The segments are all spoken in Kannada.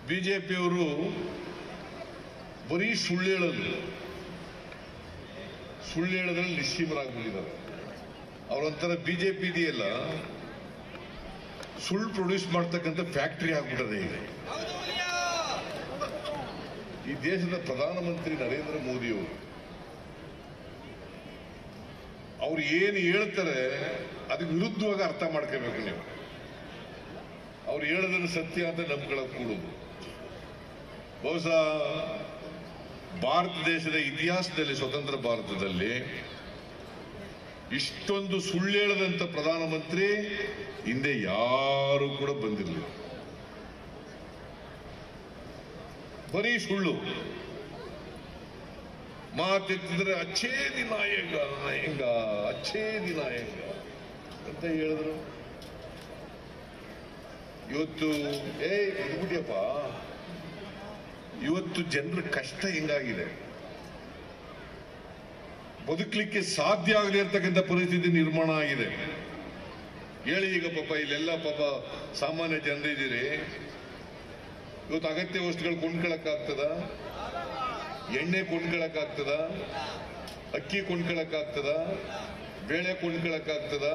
ಬಿಜೆಪಿಯವರು ಬರೀ ಸುಳ್ಳು ಹೇಳೋದು ಸುಳ್ಳು ಹೇಳೋದ್ರಲ್ಲಿ ನಿಶ್ಚಿಮರಾಗ್ಬಿಟ್ಟಿದ್ದಾರೆ ಅವರೊಂಥರ ಬಿಜೆಪಿ ಇದೆಯಲ್ಲ ಸುಳ್ಳು ಪ್ರೊಡ್ಯೂಸ್ ಮಾಡ್ತಕ್ಕಂಥ ಫ್ಯಾಕ್ಟರಿ ಆಗ್ಬಿಟ್ಟದೆ ಈಗ ಈ ದೇಶದ ಪ್ರಧಾನಮಂತ್ರಿ ನರೇಂದ್ರ ಮೋದಿಯವರು ಅವ್ರು ಏನು ಹೇಳ್ತಾರೆ ಅದಕ್ಕೆ ವಿರುದ್ಧವಾಗಿ ಅರ್ಥ ಮಾಡ್ಕೋಬೇಕು ನೀವು ಅವ್ರು ಹೇಳೋದನ್ನು ಸತ್ಯ ಅಂತ ನಂಬ್ಕೊಳ್ಳೋಕೆ ಕೂಡುದು ಬಹುಶಃ ಭಾರತ ದೇಶದ ಇತಿಹಾಸದಲ್ಲಿ ಸ್ವತಂತ್ರ ಭಾರತದಲ್ಲಿ ಇಷ್ಟೊಂದು ಸುಳ್ಳು ಹೇಳದಂತ ಪ್ರಧಾನಮಂತ್ರಿ ಹಿಂದೆ ಯಾರು ಕೂಡ ಬಂದಿರಲಿಲ್ಲ ಬರೀ ಸುಳ್ಳು ಮಾತೆತ್ತಿದ್ರೆ ಅಚ್ಚೇದಿ ನಾಯಕ ನಾಯಂಗ ಅಚ್ಚೇದಿ ನಾಯಕ ಅಂತ ಹೇಳಿದ್ರು ಇವತ್ತು ಏ ಬಿಟ್ಬಿಟ್ಟಿಯಪ್ಪ ಇವತ್ತು ಜನರ ಕಷ್ಟ ಹೆಂಗಾಗಿದೆ ಬದುಕಲಿಕ್ಕೆ ಸಾಧ್ಯ ಆಗದೆ ಇರ್ತಕ್ಕಂಥ ಪರಿಸ್ಥಿತಿ ನಿರ್ಮಾಣ ಆಗಿದೆ ಹೇಳಿ ಈಗ ಪಾಪ ಇಲ್ಲೆಲ್ಲ ಪಾಪ ಸಾಮಾನ್ಯ ಜನರಿದ್ದೀರಿ ಇವತ್ತು ಅಗತ್ಯ ವಸ್ತುಗಳು ಕೊಂಡ್ಕೊಳಕ್ಕಾಗ್ತದ ಎಣ್ಣೆ ಕೊಂಡ್ಕೊಳಕ್ಕಾಗ್ತದ ಅಕ್ಕಿ ಕೊಂಡ್ಕೊಳಕ್ಕಾಗ್ತದ ಬೇಳೆ ಕೊಂಡ್ಕೊಳಕ್ಕಾಗ್ತದ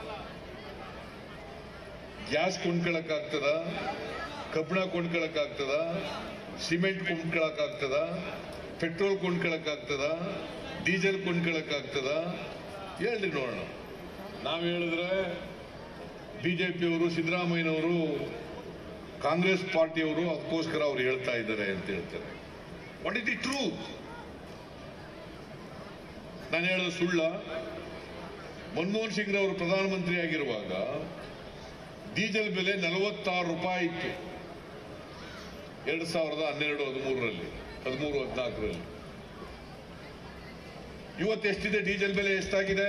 ಗ್ಯಾಸ್ ಕೊಂಡ್ಕೊಳಕ್ಕಾಗ್ತದ ಕಬ್ಬಣ ಕೊಂಡ್ಕೊಳಕ್ಕಾಗ್ತದ ಸಿಮೆಂಟ್ ಕೊಂಡ್ಕೊಳಕ್ಕಾಗ್ತದ ಪೆಟ್ರೋಲ್ ಕೊಂಡ್ಕೊಳಕ್ಕಾಗ್ತದ ಡೀಸೆಲ್ ಕೊಂಡ್ಕೊಳಕ್ಕಾಗ್ತದ ಹೇಳ್ರಿ ನೋಡೋಣ ನಾವು ಹೇಳಿದ್ರೆ ಬಿಜೆಪಿಯವರು ಸಿದ್ದರಾಮಯ್ಯನವರು ಕಾಂಗ್ರೆಸ್ ಪಾರ್ಟಿಯವರು ಅದಕ್ಕೋಸ್ಕರ ಅವ್ರು ಹೇಳ್ತಾ ಇದ್ದಾರೆ ಅಂತ ಹೇಳ್ತಾರೆ ವಾಟ್ ಇಸ್ ದಿ ಟ್ರೂತ್ ನಾನು ಹೇಳೋದು ಸುಳ್ಳ ಮನಮೋಹನ್ ಸಿಂಗ್ ಅವರು ಪ್ರಧಾನಮಂತ್ರಿ ಆಗಿರುವಾಗ ಡೀಸೆಲ್ ಬೆಲೆ ನಲವತ್ತಾರು ರೂಪಾಯಿ ಇತ್ತು ಎರಡು ಸಾವಿರದ ಹನ್ನೆರಡು ಹದಿಮೂರರಲ್ಲಿ ಹದಿಮೂರು ಹದಿನಾಲ್ಕರಲ್ಲಿ ಇವತ್ತು ಎಷ್ಟಿದೆ ಡೀಸೆಲ್ ಬೆಲೆ ಎಷ್ಟಾಗಿದೆ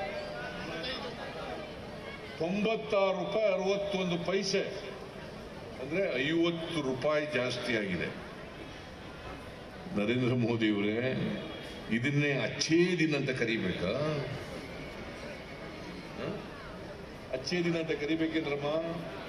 ತೊಂಬತ್ತಾರು ರೂಪಾಯಿ ಅರವತ್ತೊಂದು ಪೈಸೆ ಅಂದ್ರೆ ಐವತ್ತು ರೂಪಾಯಿ ಜಾಸ್ತಿ ಆಗಿದೆ ನರೇಂದ್ರ ಮೋದಿ ಅವರೇ ಇದನ್ನೇ ಅಚ್ಚೇ ದಿನ ಅಂತ ಕರಿಬೇಕಾ ಹ? ಅಚ್ಚೇ ದಿನ ಅಂತ ಕರಿಬೇಕೇನ್ರಮ್ಮ